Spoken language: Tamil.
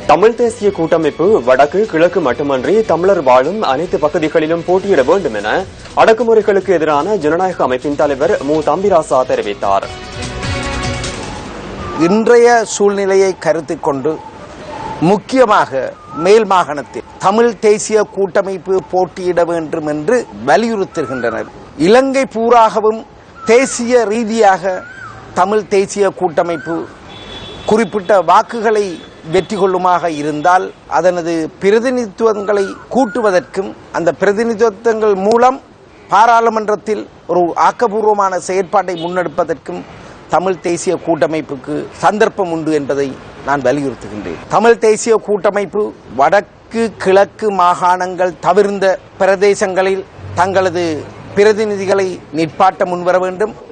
தமிழ் தேசிய கூட்டமைப்பு வடக்கு கிழக்கு மட்டுமன்றி தமிழர் வாழும் அனைத்து பகுதிகளிலும் போட்டியிட வேண்டும் என அடக்குமுறைகளுக்கு எதிரான ஜனநாயக அமைப்பின் தலைவர் மு தம்பிராசா தெரிவித்தார் இன்றைய சூழ்நிலையை கருத்தில் கொண்டு முக்கியமாக மேல் மாகாணத்தில் தமிழ் தேசிய கூட்டமைப்பு போட்டியிட வேண்டும் என்று வலியுறுத்துகின்றனர் இலங்கை பூராகவும் தேசிய ரீதியாக தமிழ் தேசிய கூட்டமைப்பு குறிப்பிட்ட வாக்குகளை வெற்றி கொள்ளுமாக இருந்தால் அதனது பிரதிநிதித்துவங்களை கூட்டுவதற்கும் அந்த பிரதிநிதித்துவங்கள் மூலம் பாராளுமன்றத்தில் ஒரு ஆக்கபூர்வமான செயற்பாட்டை முன்னெடுப்பதற்கும் தமிழ் தேசிய கூட்டமைப்புக்கு சந்தர்ப்பம் உண்டு என்பதை நான் வலியுறுத்துகின்றேன் தமிழ் தேசிய கூட்டமைப்பு வடக்கு கிழக்கு மாகாணங்கள் தவிர்ந்த பிரதேசங்களில் தங்களது பிரதிநிதிகளை நிற்பாட்ட முன்வர வேண்டும்